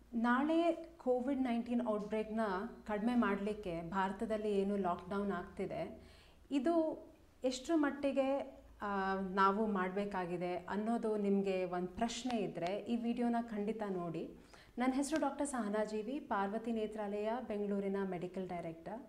ನಾಳೆ Covid nineteen ಔಟ್ಬ್ರೇಕ್ನ ಕಡಿಮೆ ಮಾಡಲಿಕ್ಕೆ ಭಾರತದಲ್ಲಿ ಏನು ಲಾಕ್ಡೌನ್ ಆಗ್ತಿದೆ ಇದು ಎಷ್ಟರ ಮಟ್ಟಿಗೆ ಆ, ನಾವು ಮಾಡಬೇಕಾಗಿದೆ ಅನ್ನೋದು ನಿಮಗೆ ಒಂದು ಪ್ರಶ್ನೆ ಇದ್ದರೆ ಈ ವಿಡಿಯೋನ ಖಂಡಿತ ನೋಡಿ ನನ್ನ ಹೆಸರು ಡಾಕ್ಟರ್ ಸಹನಾಜೀವಿ ಪಾರ್ವತಿ ನೇತ್ರಾಲಯ ಬೆಂಗಳೂರಿನ ಮೆಡಿಕಲ್ ಡೈರೆಕ್ಟರ್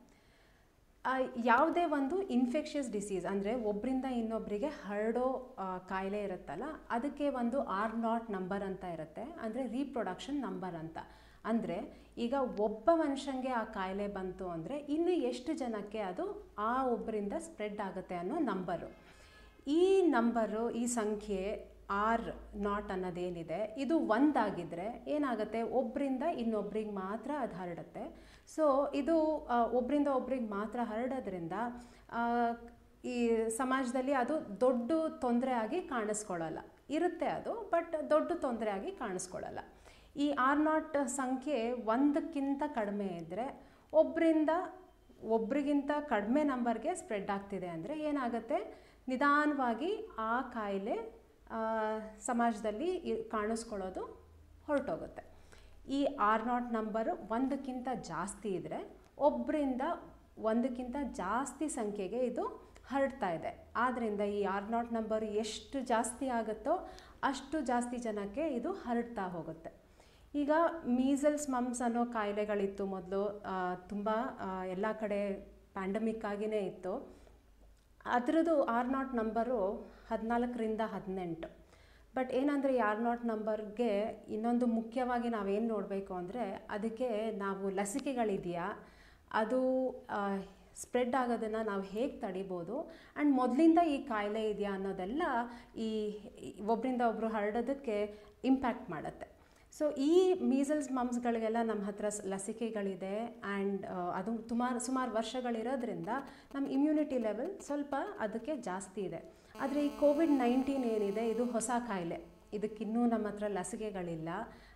ಆ, ಯಾವುದೇ ಒಂದು ಇನ್ಫೆಕ್ಷಿಯಸ್ ಡಿಸೀಸ್ ಅಂದರೆ ಒಬ್ಬರಿಂದ ಇನ್ನೊಬ್ಬರಿಗೆ ಹರಡೋ ಆ, ಕಾಯಿಲೆ ಇರುತ್ತಲ್ಲ ಅದಕ್ಕೆ ಒಂದು ಆರ್ ನಾಟ್ ನಂಬರ್ ಅಂತ ಇರುತ್ತೆ ಅಂದರೆ ರೀಪ್ರೊಡಕ್ಷನ್ ನಂಬರ್ ಅಂತ ಅಂದರೆ ಈಗ ಒಬ್ಬ ಮನುಷ್ಯಂಗೆ ಆ ಕಾಯಿಲೆ ಬಂತು ಅಂದರೆ ಇನ್ನು ಎಷ್ಟು ಜನಕ್ಕೆ ಅದು ಆ ಒಬ್ಬರಿಂದ ಸ್ಪ್ರೆಡ್ ಆಗುತ್ತೆ ಅನ್ನೋ ನಂಬರು ಈ ನಂಬರು ಈ ಸಂಖ್ಯೆ ಆರ್ ನಾಟ್ ಅನ್ನೋದೇನಿದೆ ಇದು ಒಂದಾಗಿದ್ದರೆ ಏನಾಗುತ್ತೆ ಒಬ್ಬರಿಂದ ಇನ್ನೊಬ್ರಿಗೆ ಮಾತ್ರ ಅದು ಹರಡುತ್ತೆ ಸೊ ಇದು ಆ, ಒಬ್ರಿಂದ ಒಬ್ರಿಗೆ ಮಾತ್ರ ಹರಡೋದ್ರಿಂದ ಆ, ಈ ಸಮಾಜದಲ್ಲಿ ಅದು ದೊಡ್ಡ ತೊಂದರೆ ಆಗಿ ಕಾಣಿಸ್ಕೊಳ್ಳಲ್ಲ ಇರುತ್ತೆ ಅದು ಬಟ್ ದೊಡ್ಡ ತೊಂದರೆ ಆಗಿ ಕಾಣಿಸ್ಕೊಳ್ಳಲ್ಲ ಈ ಆರ್ ನಾಟ್ ಸಂಖ್ಯೆ ಒಂದಕ್ಕಿಂತ ಕಡಿಮೆ ಇದ್ದರೆ ಒಬ್ಬರಿಂದ ಒಬ್ರಿಗಿಂತ ಕಡಿಮೆ ನಂಬರ್ಗೆ ಸ್ಪ್ರೆಡ್ ಆಗ್ತಿದೆ ಅಂದರೆ ಏನಾಗುತ್ತೆ ನಿಧಾನವಾಗಿ ಆ ಕಾಯಿಲೆ ಆ, ಸಮಾಜದಲ್ಲಿ ಇ- ಕಾಣಿಸ್ಕೊಳ್ಳೋದು ಹೊರಟೋಗುತ್ತೆ ಈ ಆರ್ ನಾಟ್ ನಂಬರು ಒಂದಕ್ಕಿಂತ ಜಾಸ್ತಿ ಇದ್ದರೆ ಒಬ್ಬರಿಂದ ಒಂದಕ್ಕಿಂತ ಜಾಸ್ತಿ ಸಂಖ್ಯೆಗೆ ಇದು ಹರಡ್ತಾ ಇದೆ ಆದ್ದರಿಂದ ಈ ಆರ್ ನಾಟ್ ನಂಬರ್ ಎಷ್ಟು ಜಾಸ್ತಿ ಆಗುತ್ತೋ ಅಷ್ಟು ಜಾಸ್ತಿ ಜನಕ್ಕೆ ಇದು ಹರಡ್ತಾ ಹೋಗುತ್ತೆ ಈಗ ಮೀಸಲ್ಸ್ ಮಮ್ಸ್ ಅನ್ನೋ ಕಾಯಿಲೆಗಳಿತ್ತು ಮೊದಲು ತುಂಬ ಎಲ್ಲ ಕಡೆ ಪ್ಯಾಂಡಮಿಕ್ ಆಗಿನೇ ಇತ್ತು ಅದರದ್ದು ಆರ್ ನಾಟ್ ನಂಬರು ಹದಿನಾಲ್ಕರಿಂದ ಹದಿನೆಂಟು ಬಟ್ ಏನಂದರೆ ಈ ಆರ್ ನಾಟ್ ನಂಬರ್ಗೆ ಇನ್ನೊಂದು ಮುಖ್ಯವಾಗಿ ನಾವೇನು ನೋಡಬೇಕು ಅಂದರೆ ಅದಕ್ಕೆ ನಾವು ಲಸಿಕೆಗಳಿದೆಯಾ ಅದು ಸ್ಪ್ರೆಡ್ ಆಗೋದನ್ನು ನಾವು ಹೇಗೆ ತಡಿಬೋದು ಆ್ಯಂಡ್ ಮೊದಲಿಂದ ಈ ಕಾಯಿಲೆ ಇದೆಯಾ ಅನ್ನೋದೆಲ್ಲ ಈ ಈ ಒಬ್ಬರಿಂದ ಒಬ್ಬರು ಹರಡೋದಕ್ಕೆ ಇಂಪ್ಯಾಕ್ಟ್ ಮಾಡುತ್ತೆ ಸೊ ಈ ಮೀಸಲ್ಸ್ ಮಮ್ಸ್ಗಳಿಗೆಲ್ಲ ನಮ್ಮ ಹತ್ರ ಸ್- ಲಸಿಕೆಗಳಿದೆ ಆ್ಯಂಡ್ ಅದು ಸುಮಾರು ಸುಮಾರು ವರ್ಷಗಳಿರೋದ್ರಿಂದ ನಮ್ಮ ಇಮ್ಯುನಿಟಿ ಲೆವೆಲ್ ಸ್ವಲ್ಪ ಅದಕ್ಕೆ ಜಾಸ್ತಿ ಇದೆ ಆದರೆ ಈ ಕೋವಿಡ್ ನೈನ್ಟೀನ್ ಏನಿದೆ ಇದು ಹೊಸ ಕಾಯಿಲೆ ಇದಕ್ಕಿನ್ನೂ ನಮ್ಮ ಹತ್ರ ಲಸಿಕೆಗಳಿಲ್ಲ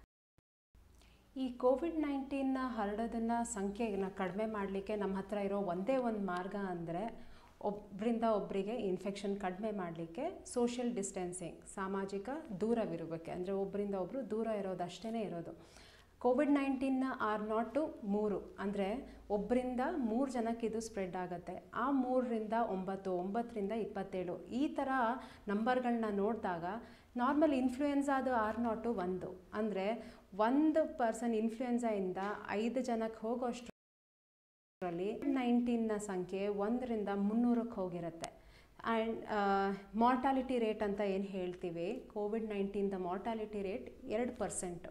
ಈ ಕೋವಿಡ್ ನೈನ್ಟೀನ್ನ ಹರಡೋದನ್ನು ಸಂಖ್ಯೆನ ಕಡಿಮೆ ಮಾಡಲಿಕ್ಕೆ ನಮ್ಮ ಹತ್ರ ಇರೋ ಒಂದೇ ಒಂದು ಮಾರ್ಗ ಅಂದರೆ ಒಬ್ಬರಿಂದ ಒಬ್ಬರಿಗೆ ಇನ್ಫೆಕ್ಷನ್ ಕಡಿಮೆ ಮಾಡಲಿಕ್ಕೆ ಸೋಷಿಯಲ್ ಡಿಸ್ಟೆನ್ಸಿಂಗ್ ಸಾಮಾಜಿಕ ದೂರವಿರಬೇಕು ಅಂದರೆ ಒಬ್ಬರಿಂದ ಒಬ್ಬರು ದೂರ ಇರೋದು ಅಷ್ಟೇ ಇರೋದು ಕೋವಿಡ್ ನೈನ್ಟೀನ್ನ ಆರ್ ನಾಟು ಮೂರು ಅಂದರೆ ಒಬ್ಬರಿಂದ ಮೂರು ಜನಕ್ಕೆ ಇದು ಸ್ಪ್ರೆಡ್ ಆಗುತ್ತೆ ಆ ಮೂರರಿಂದ ಒಂಬತ್ತು ಒಂಬತ್ತರಿಂದ ಇಪ್ಪತ್ತೇಳು ಈ ಥರ ನಂಬರ್ಗಳನ್ನ ನೋಡಿದಾಗ ನಾರ್ಮಲ್ ಇನ್ಫ್ಲೂಯೆನ್ಸಾದು ಆರ್ ನಾಟು ಒಂದು ಅಂದರೆ ಒಂದು ಪರ್ಸನ್ ಇನ್ಫ್ಲೂಯೆನ್ಸಾಯಿಂದ ಐದು ಜನಕ್ಕೆ ಹೋಗೋಷ್ಟು ರಲ್ಲಿ ನೈನ್ಟೀನ್ನ ಸಂಖ್ಯೆ ಒಂದರಿಂದ ಮುನ್ನೂರಕ್ಕೆ ಹೋಗಿರುತ್ತೆ ಆ್ಯಂಡ್ ಮಾರ್ಟಾಲಿಟಿ ರೇಟ್ ಅಂತ ಏನು ಹೇಳ್ತೀವಿ ಕೋವಿಡ್ ನೈನ್ಟೀನ್ದ ಮಾರ್ಟಾಲಿಟಿ ರೇಟ್ ಎರಡು ಪರ್ಸೆಂಟು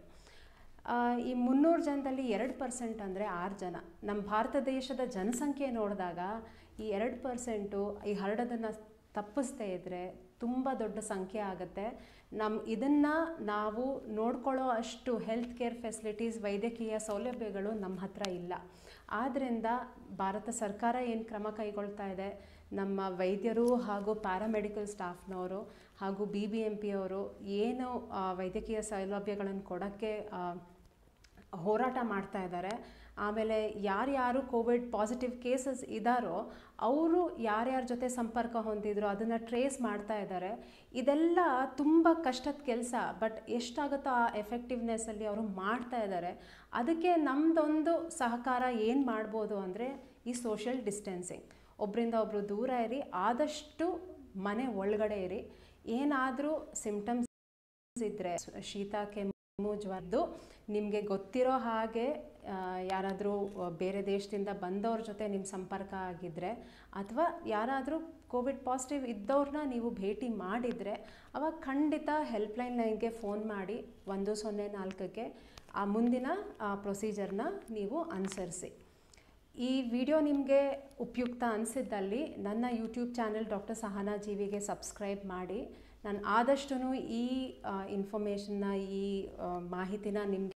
ಈ ಮುನ್ನೂರು ಜನದಲ್ಲಿ ಎರಡು ಪರ್ಸೆಂಟ್ ಅಂದರೆ ಆರು ಜನ ನಮ್ಮ ಭಾರತ ದೇಶದ ಜನಸಂಖ್ಯೆ ನೋಡಿದಾಗ ಈ ಎರಡು ಪರ್ಸೆಂಟು ಈ ಹರಡೋದನ್ನು ತಪ್ಪಿಸ್ದೇ ಇದ್ದರೆ ತುಂಬ ದೊಡ್ಡ ಸಂಖ್ಯೆ ಆಗುತ್ತೆ ನಮ್ಮ ಇದನ್ನು ನಾವು ನೋಡ್ಕೊಳ್ಳೋ ಅಷ್ಟು ಹೆಲ್ತ್ ಕೇರ್ ಫೆಸಿಲಿಟೀಸ್ ವೈದ್ಯಕೀಯ ಸೌಲಭ್ಯಗಳು ನಮ್ಮ ಹತ್ರ ಇಲ್ಲ ಆದ್ದರಿಂದ ಭಾರತ ಸರ್ಕಾರ ಏನು ಕ್ರಮ ಕೈಗೊಳ್ತಾ ಇದೆ ನಮ್ಮ ವೈದ್ಯರು ಹಾಗೂ ಪ್ಯಾರಾಮೆಡಿಕಲ್ ಸ್ಟಾಫ್ನವರು ಹಾಗೂ ಬಿ ಬಿ ಎಂ ಪಿಯವರು ಏನು ಆ, ವೈದ್ಯಕೀಯ ಸೌಲಭ್ಯಗಳನ್ನು ಕೊಡೋಕ್ಕೆ ಆ, ಹೋರಾಟ ಮಾಡ್ತಾ ಇದ್ದಾರೆ ಆಮೇಲೆ ಯಾರ್ಯಾರು ಕೋವಿಡ್ ಪಾಸಿಟಿವ್ ಕೇಸಸ್ ಇದ್ದಾರೋ ಅವರು ಯಾರ್ಯಾರ ಜೊತೆ ಸಂಪರ್ಕ ಹೊಂದಿದ್ರು ಅದನ್ನು ಟ್ರೇಸ್ ಮಾಡ್ತಾ ಇದ್ದಾರೆ ಇದೆಲ್ಲ ತುಂಬ ಕಷ್ಟದ ಕೆಲಸ ಬಟ್ ಎಷ್ಟಾಗುತ್ತೋ ಆ ಎಫೆಕ್ಟಿವ್ನೆಸ್ಸಲ್ಲಿ ಅವರು ಮಾಡ್ತಾ ಇದ್ದಾರೆ ಅದಕ್ಕೆ ನಮ್ಮದೊಂದು ಸಹಕಾರ ಏನು ಮಾಡ್ಬೋದು ಅಂದರೆ ಈ ಸೋಷಿಯಲ್ ಡಿಸ್ಟೆನ್ಸಿಂಗ್ ಒಬ್ಬರಿಂದ ಒಬ್ಬರು ದೂರ ಇರಿ ಆದಷ್ಟು ಮನೆ ಒಳಗಡೆ ಇರಿ ಏನಾದರೂ ಸಿಮ್ಟಮ್ಸ್ ಇದ್ದರೆ ಶೀತ ಕೆಮ್ಮು ಜ್ವರದ್ದು ನಿಮಗೆ ಗೊತ್ತಿರೋ ಹಾಗೆ ಯಾರಾದರೂ ಬೇರೆ ದೇಶದಿಂದ ಬಂದವ್ರ ಜೊತೆ ನಿಮ್ಮ ಸಂಪರ್ಕ ಆಗಿದ್ದರೆ ಅಥವಾ ಯಾರಾದರೂ ಕೋವಿಡ್ ಪಾಸಿಟಿವ್ ಇದ್ದವ್ರನ್ನ ನೀವು ಭೇಟಿ ಮಾಡಿದರೆ ಅವಾಗ ಖಂಡಿತ ಹೆಲ್ಪ್ಲೈನ್ ಲೈನ್ಗೆ ಫೋನ್ ಮಾಡಿ ಒಂದು ಸೊನ್ನೆ ನಾಲ್ಕಕ್ಕೆ ಆ ಮುಂದಿನ ಪ್ರೊಸೀಜರ್ನ ನೀವು ಅನುಸರಿಸಿ ಈ ವಿಡಿಯೋ ನಿಮಗೆ ಉಪಯುಕ್ತ ಅನಿಸಿದ್ದಲ್ಲಿ ನನ್ನ ಯೂಟ್ಯೂಬ್ ಚಾನೆಲ್ ಡಾಕ್ಟರ್ ಸಹನಾ ಜೀವಿಗೆ ಸಬ್ಸ್ಕ್ರೈಬ್ ಮಾಡಿ ನಾನು ಆದಷ್ಟು ಈ ಇನ್ಫಾರ್ಮೇಷನ್ನ ಈ ಆ, ಮಾಹಿತಿನ ನಿಮಗೆ